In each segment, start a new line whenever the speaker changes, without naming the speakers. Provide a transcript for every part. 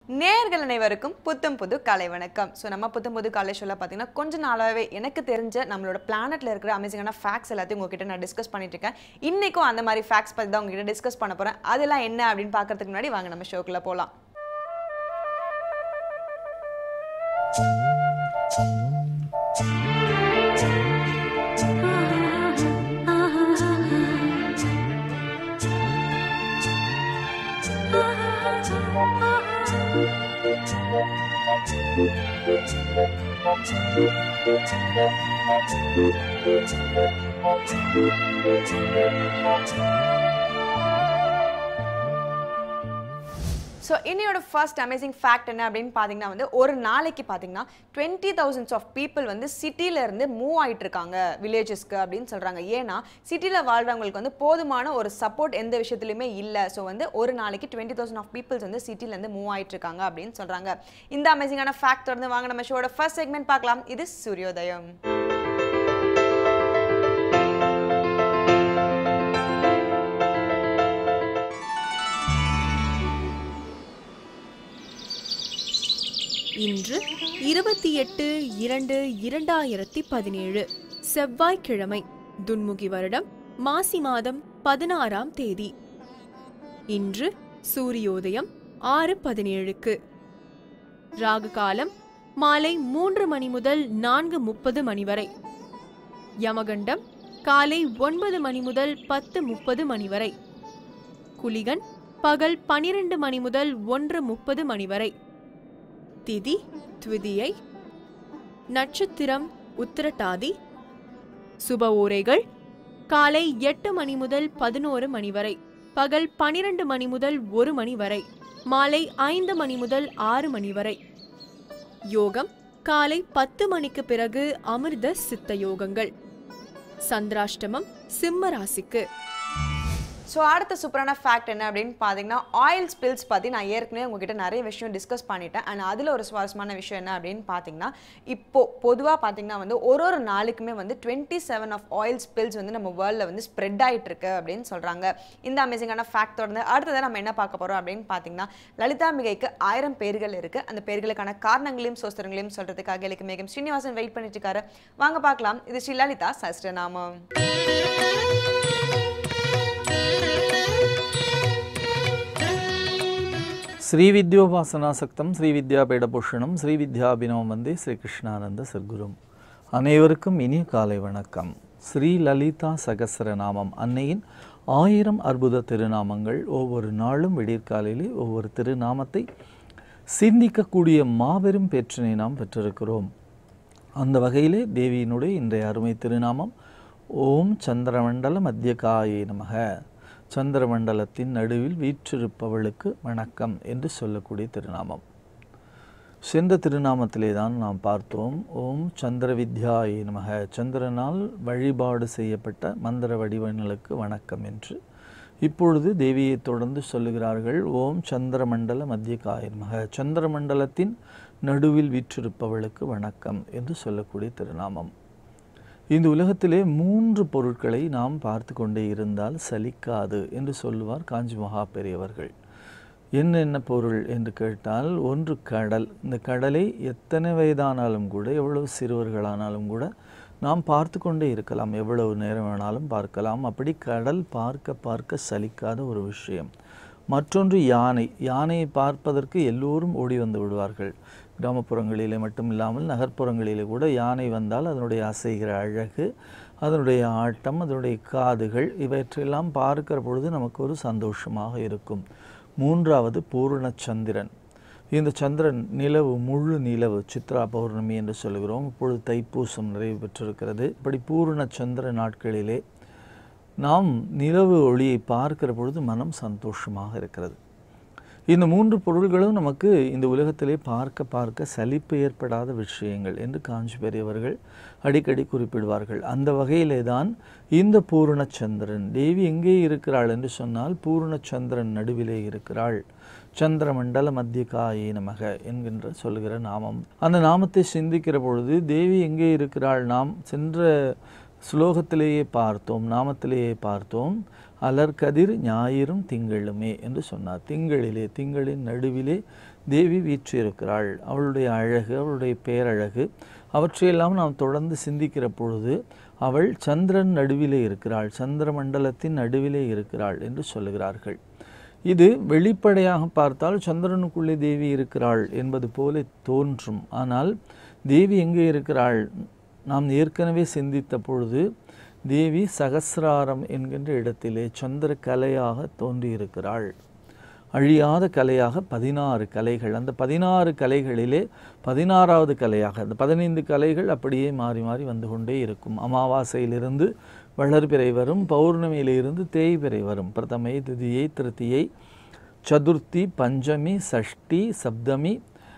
நேர்கள் அனைவருக்கும் புத்தம் புது காலை வணக்கம் ஸோ நம்ம புத்தம் புது காலை ஷோல பார்த்தீங்கன்னா கொஞ்ச நாளாகவே எனக்கு தெரிஞ்ச நம்மளோட பிளானட்ல இருக்கிற அமேசிங்கான ஃபேக்ட்ஸ் எல்லாத்தையும் உங்ககிட்ட நான் டிஸ்கஸ் பண்ணிட்டு இருக்கேன் இன்னைக்கும் அந்த மாதிரி ஃபேக்ட்ஸ் பற்றி தான் உங்ககிட்ட டிஸ்கஸ் பண்ண போறேன் அதெல்லாம் என்ன அப்படின்னு பார்க்கறதுக்கு முன்னாடி வாங்க நம்ம ஷோக்குள்ள போகலாம் ஸோ இன்னையோட ஃபர்ஸ்ட் அமேசிங் ஃபேக்ட் என்ன அப்படின்னு பார்த்தீங்கன்னா வந்து ஒரு நாளைக்கு பார்த்தீங்கன்னா டுவெண்ட்டி தௌசண்ட்ஸ் ஆஃப் பீப்புள் வந்து சிட்டில இருந்து மூவ் ஆயிட்டு இருக்காங்க வில்லேஜஸ்க்கு அப்படின்னு சொல்றாங்க ஏன்னா சிட்டியில் வாழ்றவங்களுக்கு வந்து போதுமான ஒரு சப்போர்ட் எந்த விஷயத்துலையுமே இல்லை ஸோ வந்து ஒரு நாளைக்கு டுவெண்ட்டி தௌசண்ட் ஆஃப் பீப்புள்ஸ் வந்து சிட்டில இருந்து மூவ் ஆயிட்டு இருக்காங்க அப்படின்னு சொல்றாங்க இந்த அமேசிங்கான ஃபேக்ட் தொடர்ந்து வாங்க நம்ம ஷோட ஃபர்ஸ்ட் செக்மெண்ட் பார்க்கலாம் இது சூரியோதயம்
இன்று இருபத்தி எட்டு இரண்டு இரண்டாயிரத்தி பதினேழு செவ்வாய்க்கிழமை துன்முகி வருடம் மாசி மாதம் பதினாறாம் தேதி இன்று சூரியோதயம் ஆறு பதினேழுக்கு ராகு காலம் மாலை மூன்று மணி முதல் நான்கு முப்பது மணி வரை யமகண்டம் காலை ஒன்பது மணி முதல் பத்து முப்பது மணி வரை குளிகன் பகல் பனிரெண்டு மணி முதல் ஒன்று முப்பது மணி வரை திதி த்விதியை நட்சத்திரம் உத்திரட்டாதி சுப ஊரைகள் காலை எட்டு மணி முதல் பதினோரு மணி வரை பகல் பனிரெண்டு மணி முதல் ஒரு மணி வரை மாலை ஐந்து மணி முதல் ஆறு மணி வரை யோகம் காலை பத்து மணிக்கு பிறகு அமிர்த சித்த யோகங்கள் சந்திராஷ்டமம் சிம்ம ராசிக்கு
ஸோ அடுத்த சூப்பரான ஃபேக்ட் என்ன அப்படின்னு பார்த்தீங்கன்னா ஆயில் ஸ்பில்ஸ் பற்றி நான் ஏற்கனவே உங்ககிட்ட நிறைய விஷயம் டிஸ்கஸ் பண்ணிட்டேன் அண்ட் அதில் ஒரு சுவாரஸ்யமான விஷயம் என்ன அப்படின்னு பார்த்தீங்கன்னா இப்போ பொதுவாக பார்த்தீங்கன்னா வந்து ஒரு ஒரு நாளுக்குமே வந்து twenty seven of oil spills வந்து நம்ம வேர்ல்டில் வந்து ஸ்ப்ரெட் ஆகிட்டு இருக்கு அப்படின்னு சொல்கிறாங்க இந்த அமேசிங்கான ஃபேக்ட் தொடர்ந்து அடுத்ததாக நம்ம என்ன பார்க்க போகிறோம் அப்படின்னு பார்த்தீங்கன்னா லலிதாம்பிகைக்கு ஆயிரம் பேர்கள் இருக்குது அந்த பேர்களுக்கான காரணங்களையும் சோஸ்திரங்களையும் சொல்கிறதுக்காக எனக்கு மேகம் ஸ்ரீனிவாசன் வெயிட் பண்ணிட்டு இருக்காரு வாங்க பார்க்கலாம் இது ஸ்ரீ லலிதா சஸ்டநாமம்
ஸ்ரீவித்யோபாசனாசக்தம் ஸ்ரீவித்யாபீடபூஷணம் ஸ்ரீவித்யாபினவம் வந்தே ஸ்ரீகிருஷ்ணானந்த சர்க்குரும் அனைவருக்கும் இனிய காலை வணக்கம் ஸ்ரீ லலிதா சகசரநாமம் அன்னையின் ஆயிரம் அற்புத திருநாமங்கள் ஒவ்வொரு நாளும் விடியற்காலையிலே ஒவ்வொரு திருநாமத்தை சிந்திக்கக்கூடிய மாபெரும் பெற்றினை நாம் பெற்றிருக்கிறோம் அந்த வகையிலே தேவியினுடைய இன்றைய அருமை திருநாமம் ஓம் சந்திரமண்டல மத்தியகாயே நமக சந்திரமண்டலத்தின் நடுவில் வீற்றிருப்பவளுக்கு வணக்கம் என்று சொல்லக்கூடிய திருநாமம் சென்ற திருநாமத்திலே தான் நாம் பார்த்தோம் ஓம் சந்திர வித்யாயே நமக சந்திரனால் வழிபாடு செய்யப்பட்ட மந்திர வடிவங்களுக்கு வணக்கம் என்று இப்பொழுது தேவியை தொடர்ந்து சொல்லுகிறார்கள் ஓம் சந்திரமண்டல மத்தியகாய நமக சந்திரமண்டலத்தின் நடுவில் வீற்றிருப்பவளுக்கு வணக்கம் என்று சொல்லக்கூடிய திருநாமம் இந்த உலகத்திலே மூன்று பொருட்களை நாம் பார்த்து கொண்டே இருந்தால் சலிக்காது என்று சொல்லுவார் காஞ்சி மகா பெரியவர்கள் என்னென்ன பொருள் என்று கேட்டால் ஒன்று கடல் இந்த கடலை எத்தனை வயதானாலும் கூட எவ்வளவு சிறுவர்களானாலும் கூட நாம் பார்த்து கொண்டே இருக்கலாம் எவ்வளவு நேரம் வேணாலும் பார்க்கலாம் அப்படி கடல் பார்க்க பார்க்க சலிக்காத ஒரு விஷயம் மற்றொன்று யானை யானையை பார்ப்பதற்கு எல்லோரும் ஓடி வந்து விடுவார்கள் கிராமப்புறங்களிலே மட்டும் இல்லாமல் நகர்ப்புறங்களிலே கூட யானை வந்தால் அதனுடைய அசைகிற அழகு அதனுடைய ஆட்டம் அதனுடைய காதுகள் இவற்றையெல்லாம் பார்க்கிற பொழுது நமக்கு ஒரு சந்தோஷமாக இருக்கும் மூன்றாவது பூரண சந்திரன் இந்த சந்திரன் நிலவு முழு நிலவு சித்ரா பௌர்ணமி என்று சொல்கிறோம் இப்பொழுது தைப்பூசம் நிறைவு பெற்றிருக்கிறது இப்படி பூரண சந்திர நாட்களிலே நாம் நிலவு ஒளியை பார்க்கிற பொழுது மனம் சந்தோஷமாக இருக்கிறது இந்த மூன்று பொருள்களும் நமக்கு இந்த உலகத்திலே பார்க்க பார்க்க சலிப்பு ஏற்படாத விஷயங்கள் என்று காஞ்சி பெரியவர்கள் அடிக்கடி குறிப்பிடுவார்கள் அந்த வகையிலே தான் இந்த பூர்ணச்சந்திரன் தேவி எங்கே இருக்கிறாள் என்று சொன்னால் பூர்ணச்சந்திரன் நடுவிலே இருக்கிறாள் சந்திரமண்டல மத்தியகாயே நமக என்கின்ற சொல்கிற நாமம் அந்த நாமத்தை சிந்திக்கிற பொழுது தேவி எங்கே இருக்கிறாள் நாம் சென்ற ஸ்லோகத்திலேயே பார்த்தோம் நாமத்திலேயே பார்த்தோம் அலர்கதிர் ஞாயிறும் திங்களுமே என்று சொன்னார் திங்களிலே திங்களின் நடுவிலே தேவி வீற்றிருக்கிறாள் அவளுடைய அழகு அவளுடைய பேரழகு அவற்றையெல்லாம் நாம் தொடர்ந்து சிந்திக்கிற பொழுது அவள் சந்திரன் நடுவிலே இருக்கிறாள் சந்திர மண்டலத்தின் நடுவிலே இருக்கிறாள் என்று சொல்லுகிறார்கள் இது வெளிப்படையாக பார்த்தால் சந்திரனுக்குள்ளே தேவி இருக்கிறாள் என்பது போல தோன்றும் ஆனால் தேவி எங்கே இருக்கிறாள் நாம் ஏற்கனவே சிந்தித்த பொழுது தேவி சகசிராரம் என்கின்ற இடத்திலே சந்திர கலையாக தோன்றியிருக்கிறாள் அழியாத கலையாக பதினாறு கலைகள் அந்த பதினாறு கலைகளிலே பதினாறாவது கலையாக அந்த பதினைந்து கலைகள் அப்படியே மாறி மாறி வந்து கொண்டே இருக்கும் அமாவாசையிலிருந்து வளர்பிறை வரும் பௌர்ணமியிலிருந்து தேய்பிறை வரும் பிரதமை திதியை திருத்தியை சதுர்த்தி பஞ்சமி சஷ்டி சப்தமி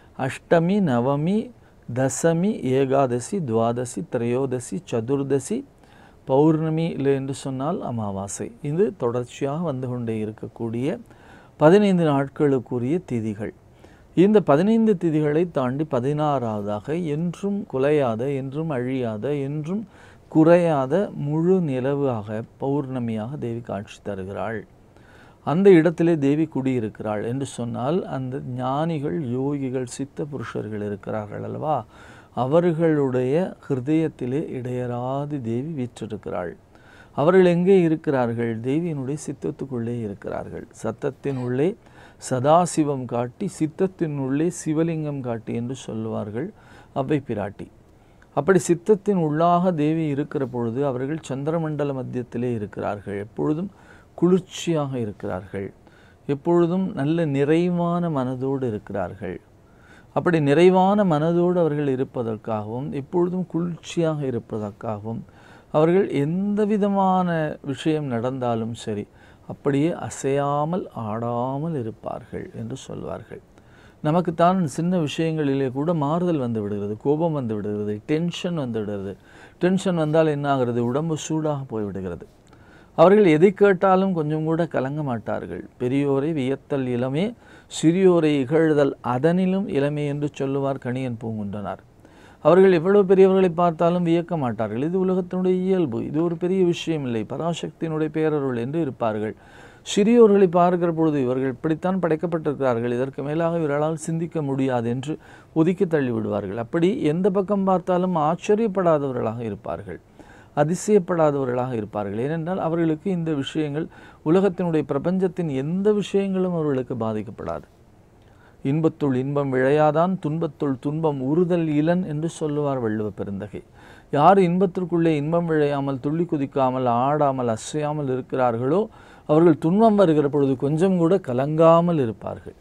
அஷ்டமி நவமி தசமி ஏகாதசி துவாதசி திரையோதசி சதுர்தசி பௌர்ணமி இல்லை என்று சொன்னால் அமாவாசை இது தொடர்ச்சியாக வந்து கொண்டே இருக்கக்கூடிய பதினைந்து நாட்களுக்குரிய திதிகள் இந்த பதினைந்து திதிகளை தாண்டி பதினாறாவதாக என்றும் குலையாத என்றும் அழியாத என்றும் குறையாத முழு நிலவாக பௌர்ணமியாக தேவி காட்சி தருகிறாள் அந்த இடத்திலே தேவி குடியிருக்கிறாள் என்று சொன்னால் அந்த ஞானிகள் யோகிகள் சித்த புருஷர்கள் இருக்கிறார்கள் அல்லவா அவர்களுடைய ஹிருதயத்திலே இடையராது தேவி வீற்றிருக்கிறாள் அவர்கள் எங்கே இருக்கிறார்கள் தேவியினுடைய சித்தத்துக்குள்ளே இருக்கிறார்கள் சத்தத்தின் உள்ளே சதாசிவம் காட்டி சித்தத்தின் உள்ளே சிவலிங்கம் காட்டி என்று சொல்லுவார்கள் அவ்வை பிராட்டி அப்படி சித்தத்தின் உள்ளாக தேவி இருக்கிற பொழுது அவர்கள் சந்திரமண்டல மத்தியத்திலே இருக்கிறார்கள் எப்பொழுதும் குளிர்ச்சியாக இருக்கிறார்கள் எப்பொழுதும் நல்ல நிறைவான மனதோடு இருக்கிறார்கள் அப்படி நிறைவான மனதோடு அவர்கள் இருப்பதற்காகவும் எப்பொழுதும் குளிர்ச்சியாக இருப்பதற்காகவும் அவர்கள் எந்த விதமான விஷயம் நடந்தாலும் சரி அப்படியே அசையாமல் ஆடாமல் இருப்பார்கள் என்று சொல்வார்கள் நமக்குத்தான் சின்ன விஷயங்களிலே கூட மாறுதல் வந்து விடுகிறது கோபம் வந்து விடுகிறது டென்ஷன் வந்து விடுகிறது டென்ஷன் வந்தால் என்ன ஆகிறது உடம்பு சூடாக போய்விடுகிறது அவர்கள் எதை கேட்டாலும் கொஞ்சம் கூட கலங்க மாட்டார்கள் பெரியோரை வியத்தல் இளமே சிறியோரை இகழ்தல் அதனிலும் இளமே என்று சொல்லுவார் கணியன் பூங்குன்றனார் அவர்கள் எவ்வளவு பெரியவர்களை பார்த்தாலும் வியக்க மாட்டார்கள் இது உலகத்தினுடைய இயல்பு இது ஒரு பெரிய விஷயம் இல்லை பராசக்தியினுடைய பேரருள் என்று இருப்பார்கள் சிறியோர்களை பார்க்கிற பொழுது இவர்கள் இப்படித்தான் படைக்கப்பட்டிருக்கிறார்கள் இதற்கு மேலாக இவர்களால் சிந்திக்க முடியாது என்று ஒதுக்கி தள்ளி விடுவார்கள் அப்படி எந்த பக்கம் பார்த்தாலும் ஆச்சரியப்படாதவர்களாக இருப்பார்கள் அதிசயப்படாதவர்களாக இருப்பார்கள் ஏனென்றால் அவர்களுக்கு இந்த விஷயங்கள் உலகத்தினுடைய பிரபஞ்சத்தின் எந்த விஷயங்களும் அவர்களுக்கு பாதிக்கப்படாது இன்பத்துள் இன்பம் விழையாதான் துன்பத்துள் துன்பம் உறுதல் இலன் என்று சொல்லுவார் வள்ளுவ பெருந்தகை யார் இன்பத்திற்குள்ளே இன்பம் விழையாமல் துள்ளி குதிக்காமல் ஆடாமல் அசையாமல் இருக்கிறார்களோ அவர்கள் துன்பம் வருகிற பொழுது கொஞ்சம் கூட கலங்காமல் இருப்பார்கள்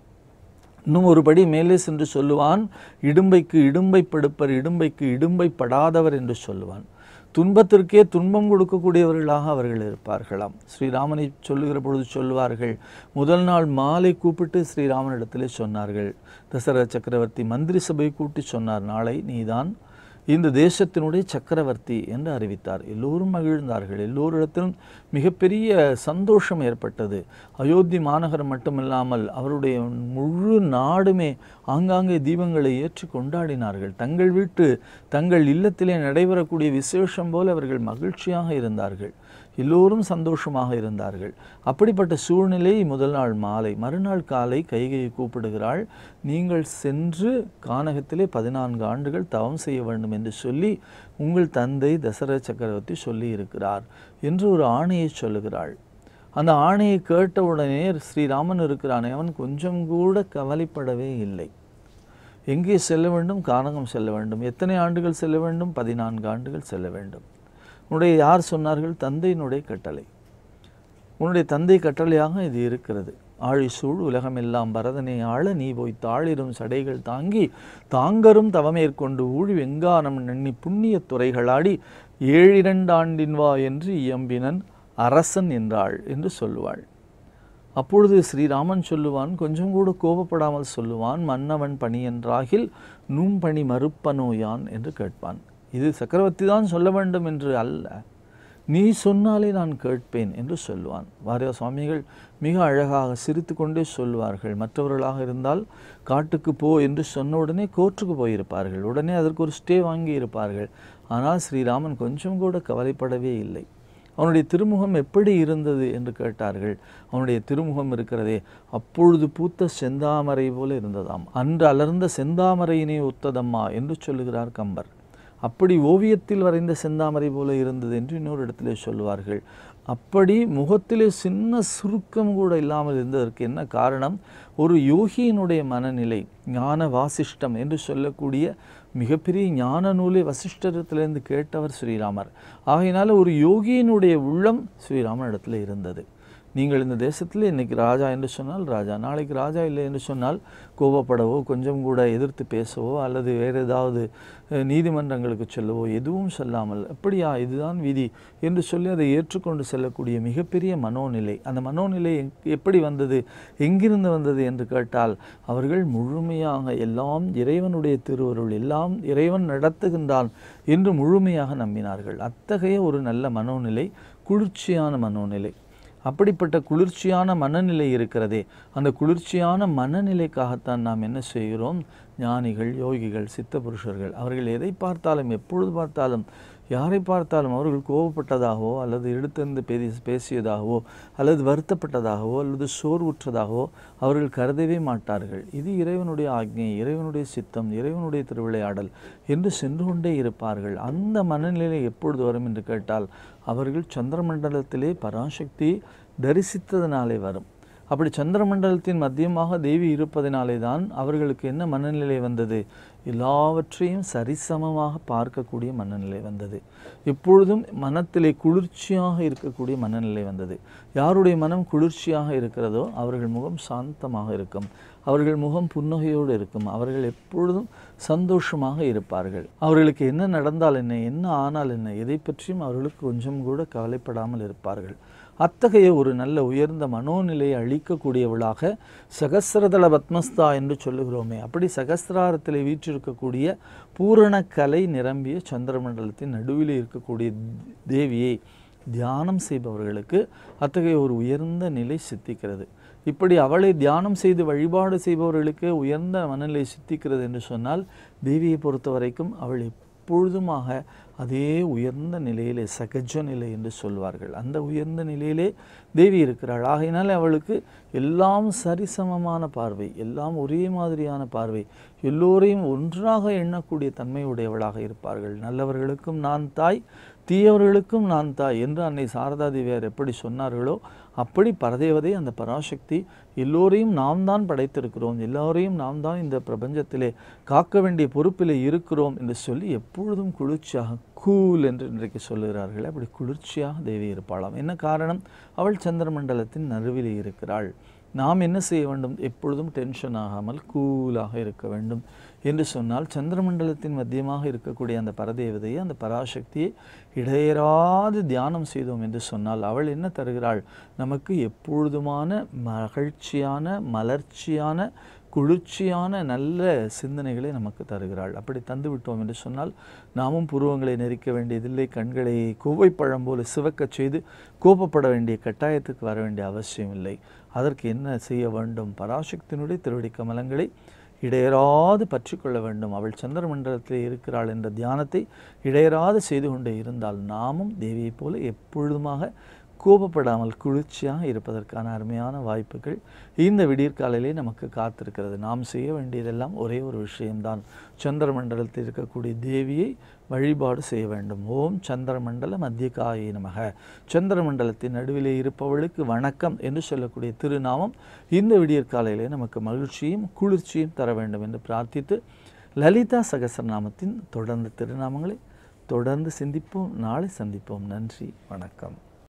இன்னும் ஒரு படி மேலே சென்று சொல்லுவான் இடும்பைக்கு இடும்பை படுப்பர் இடும்பைக்கு இடும்பை படாதவர் என்று சொல்லுவான் துன்பத்திற்கே துன்பம் கொடுக்கக்கூடியவர்களாக அவர்கள் இருப்பார்களாம் ஸ்ரீராமனை சொல்லுகிற பொழுது சொல்லுவார்கள் முதல் நாள் மாலை கூப்பிட்டு ஸ்ரீராமனிடத்திலே சொன்னார்கள் தசரத சக்கரவர்த்தி மந்திரி சபை கூட்டி சொன்னார் நாளை நீதான் இந்த தேசத்தினுடைய சக்கரவர்த்தி என்று அறிவித்தார் எல்லோரும் மகிழ்ந்தார்கள் எல்லோரிடத்திலும் மிகப்பெரிய சந்தோஷம் ஏற்பட்டது அயோத்தி மாநகரம் மட்டுமில்லாமல் அவருடைய முழு நாடுமே ஆங்காங்கே தீபங்களை ஏற்றி கொண்டாடினார்கள் தங்கள் வீட்டு தங்கள் இல்லத்திலே நடைபெறக்கூடிய விசேஷம் போல அவர்கள் மகிழ்ச்சியாக இருந்தார்கள் எல்லோரும் சந்தோஷமாக இருந்தார்கள் அப்படிப்பட்ட சூழ்நிலை முதல் நாள் மாலை மறுநாள் காலை கைகையை கூப்பிடுகிறாள் நீங்கள் சென்று கானகத்திலே பதினான்கு ஆண்டுகள் தவம் செய்ய வேண்டும் என்று சொல்லி உங்கள் தந்தை தசரத சக்கரவர்த்தி சொல்லி இருக்கிறார் என்று ஒரு ஆணையை சொல்லுகிறாள் அந்த ஆணையை கேட்டவுடனே ஸ்ரீராமன் இருக்கிறானே அவன் கொஞ்சம் கூட கவலைப்படவே இல்லை எங்கே செல்ல வேண்டும் கானகம் செல்ல வேண்டும் எத்தனை ஆண்டுகள் செல்ல வேண்டும் பதினான்கு ஆண்டுகள் செல்ல வேண்டும் உன்னுடைய யார் சொன்னார்கள் தந்தையினுடைய கட்டளை உன்னுடைய தந்தை கட்டளையாக இது இருக்கிறது ஆழி சூழ் உலகமெல்லாம் பரதனை ஆள நீ போய் தாளிரும் சடைகள் தாங்கி தாங்கரும் தவமேற்கொண்டு ஊழி வெங்கானம் நன்னி புண்ணிய துறைகளாடி ஏழிரண்டாண்டின் வா என்று இயம்பினன் அரசன் என்றாள் என்று சொல்லுவாள் அப்பொழுது ஸ்ரீராமன் சொல்லுவான் கொஞ்சம் கூட கோபப்படாமல் சொல்லுவான் மன்னவன் பணி என்றாகில் நும் பணி மறுப்பனோ யான் என்று கேட்பான் இது சக்கரவர்த்தி தான் சொல்ல வேண்டும் என்று அல்ல நீ சொன்னாலே நான் கேட்பேன் என்று சொல்லுவான் வாரிய சுவாமிகள் மிக அழகாக சிரித்து கொண்டே சொல்லுவார்கள் மற்றவர்களாக இருந்தால் காட்டுக்கு போ என்று சொன்ன உடனே கோர்ட்டுக்கு போயிருப்பார்கள் உடனே அதற்கு ஒரு ஸ்டே வாங்கி இருப்பார்கள் ஆனால் ஸ்ரீராமன் கொஞ்சம் கூட கவலைப்படவே இல்லை அவனுடைய திருமுகம் எப்படி இருந்தது என்று கேட்டார்கள் அவனுடைய திருமுகம் இருக்கிறதே அப்பொழுது பூத்த செந்தாமரை போல இருந்ததாம் அன்று அலர்ந்த செந்தாமரையினை ஒத்ததம்மா என்று சொல்லுகிறார் கம்பர் அப்படி ஓவியத்தில் வரைந்த செந்தாமரை போல இருந்தது என்று இன்னொரு இடத்திலே சொல்லுவார்கள் அப்படி முகத்திலே சின்ன சுருக்கம் கூட இல்லாமல் இருந்ததற்கு என்ன காரணம் ஒரு யோகியினுடைய மனநிலை ஞான வாசிஷ்டம் என்று சொல்லக்கூடிய மிகப்பெரிய ஞான நூலை வசிஷ்டத்திலிருந்து கேட்டவர் ஸ்ரீராமர் ஆகையினால ஒரு யோகியினுடைய உள்ளம் ஸ்ரீராமன் இடத்துல இருந்தது நீங்கள் இந்த தேசத்தில் இன்னைக்கு ராஜா என்று சொன்னால் ராஜா நாளைக்கு ராஜா இல்லை என்று சொன்னால் கோபப்படவோ கொஞ்சம் கூட எதிர்த்து பேசவோ அல்லது வேறு ஏதாவது அஹ், நீதிமன்றங்களுக்கு செல்லவோ எதுவும் சொல்லாமல் அப்படியா இதுதான் விதி என்று சொல்லி அதை ஏற்றுக்கொண்டு செல்லக்கூடிய மிகப்பெரிய மனோநிலை அந்த மனோநிலை எங்- எப்படி வந்தது எங்கிருந்து வந்தது என்று கேட்டால் அவர்கள் முழுமையாக எல்லாம் இறைவனுடைய திருவருள் எல்லாம் இறைவன் நடத்துகின்றான் என்று முழுமையாக நம்பினார்கள் அத்தகைய ஒரு நல்ல மனோநிலை குளிர்ச்சியான மனோநிலை அப்படிப்பட்ட குளிர்ச்சியான மனநிலை இருக்கிறதே அந்த குளிர்ச்சியான மனநிலைக்காகத்தான் நாம் என்ன செய்கிறோம் ஞானிகள் யோகிகள் சித்த புருஷர்கள் அவர்கள் எதை பார்த்தாலும் எப்பொழுது பார்த்தாலும் யாரை பார்த்தாலும் அவர்கள் கோபப்பட்டதாகவோ அல்லது எடுத்திருந்து பேசி பேசியதாகவோ அல்லது வருத்தப்பட்டதாகவோ அல்லது சோர்வுற்றதாகவோ அவர்கள் கருதவே மாட்டார்கள் இது இறைவனுடைய ஆக்ஞை இறைவனுடைய சித்தம் இறைவனுடைய திருவிளையாடல் என்று சென்று கொண்டே இருப்பார்கள் அந்த மனநிலை எப்பொழுது வரும் என்று கேட்டால் அவர்கள் சந்திரமண்டலத்திலே பராசக்தி தரிசித்ததினாலே வரும் அப்படி சந்திரமண்டலத்தின் மத்தியமாக தேவி இருப்பதினாலே தான் அவர்களுக்கு என்ன மனநிலை வந்தது எல்லாவற்றையும் சரிசமமாக பார்க்கக்கூடிய மனநிலை வந்தது எப்பொழுதும் மனத்திலே குளிர்ச்சியாக இருக்கக்கூடிய மனநிலை வந்தது யாருடைய மனம் குளிர்ச்சியாக இருக்கிறதோ அவர்கள் முகம் சாந்தமாக இருக்கும் அவர்கள் முகம் புன்னகையோடு இருக்கும் அவர்கள் எப்பொழுதும் சந்தோஷமாக இருப்பார்கள் அவர்களுக்கு என்ன நடந்தால் என்ன என்ன ஆனால் என்ன எதை பற்றியும் அவர்களுக்கு கொஞ்சம் கூட கவலைப்படாமல் இருப்பார்கள் அத்தகைய ஒரு நல்ல உயர்ந்த மனோநிலையை அளிக்கக்கூடியவளாக சகசிரதள பத்மஸ்தா என்று சொல்லுகிறோமே அப்படி சகசிராரத்தில் வீற்றிருக்கக்கூடிய பூரண கலை நிரம்பிய சந்திரமண்டலத்தின் நடுவில் இருக்கக்கூடிய தேவியை தியானம் செய்பவர்களுக்கு அத்தகைய ஒரு உயர்ந்த நிலை சித்திக்கிறது இப்படி அவளை தியானம் செய்து வழிபாடு செய்பவர்களுக்கு உயர்ந்த மனநிலை சித்திக்கிறது என்று சொன்னால் தேவியை பொறுத்த வரைக்கும் அவள் எப்பொழுதுமாக அதே உயர்ந்த நிலையிலே சகஜ நிலை என்று சொல்வார்கள் அந்த உயர்ந்த நிலையிலே தேவி இருக்கிறாள் ஆகையினால் அவளுக்கு எல்லாம் சரிசமமான பார்வை எல்லாம் ஒரே மாதிரியான பார்வை எல்லோரையும் ஒன்றாக எண்ணக்கூடிய தன்மையுடையவளாக இருப்பார்கள் நல்லவர்களுக்கும் நான் தாய் தீயவர்களுக்கும் நான் தாய் என்று அன்னை சாரதா தேவியார் எப்படி சொன்னார்களோ அப்படி பரதேவதை அந்த பராசக்தி எல்லோரையும் நாம் தான் படைத்திருக்கிறோம் எல்லோரையும் நாம் தான் இந்த பிரபஞ்சத்திலே காக்க வேண்டிய பொறுப்பிலே இருக்கிறோம் என்று சொல்லி எப்பொழுதும் குளிர்ச்சியாக கூல் என்று இன்றைக்கு சொல்லுகிறார்கள் அப்படி குளிர்ச்சியாக தேவி இருப்பாளாம் என்ன காரணம் அவள் சந்திரமண்டலத்தின் நடுவிலே இருக்கிறாள் நாம் என்ன செய்ய வேண்டும் எப்பொழுதும் டென்ஷன் ஆகாமல் கூலாக இருக்க வேண்டும் என்று சொன்னால் சந்திரமண்டலத்தின் மத்தியமாக இருக்கக்கூடிய அந்த பரதேவதையை அந்த பராசக்தியை இடையராது தியானம் செய்தோம் என்று சொன்னால் அவள் என்ன தருகிறாள் நமக்கு எப்பொழுதுமான மகிழ்ச்சியான மலர்ச்சியான குளிர்ச்சியான நல்ல சிந்தனைகளை நமக்கு தருகிறாள் அப்படி தந்து விட்டோம் என்று சொன்னால் நாமும் புருவங்களை நெரிக்க வேண்டியதில்லை கண்களை கோவைப்பழம் போல சிவக்கச் செய்து கோபப்பட வேண்டிய கட்டாயத்துக்கு வர வேண்டிய அவசியம் இல்லை அதற்கு என்ன செய்ய வேண்டும் பராசக்தியினுடைய திருவடி கமலங்களை இடையராது பற்றி கொள்ள வேண்டும் அவள் சந்திரமண்டலத்தில் இருக்கிறாள் என்ற தியானத்தை இடையராது செய்து கொண்டே இருந்தால் நாமும் தேவியைப் போல எப்பொழுதுமாக கோபப்படாமல் குளிர்ச்சியாக இருப்பதற்கான அருமையான வாய்ப்புகள் இந்த விடியற்காலையிலே நமக்கு காத்திருக்கிறது நாம் செய்ய வேண்டியதெல்லாம் ஒரே ஒரு விஷயம்தான் சந்திரமண்டலத்தில் இருக்கக்கூடிய தேவியை வழிபாடு செய்ய வேண்டும் ஓம் சந்திரமண்டல மத்தியகாயை நமக சந்திரமண்டலத்தின் நடுவிலே இருப்பவளுக்கு வணக்கம் என்று சொல்லக்கூடிய திருநாமம் இந்த விடியற்காலையிலே நமக்கு மகிழ்ச்சியும் குளிர்ச்சியும் தர வேண்டும் என்று பிரார்த்தித்து லலிதா சகசரநாமத்தின் தொடர்ந்து திருநாமங்களை தொடர்ந்து சிந்திப்போம் நாளை சந்திப்போம் நன்றி வணக்கம்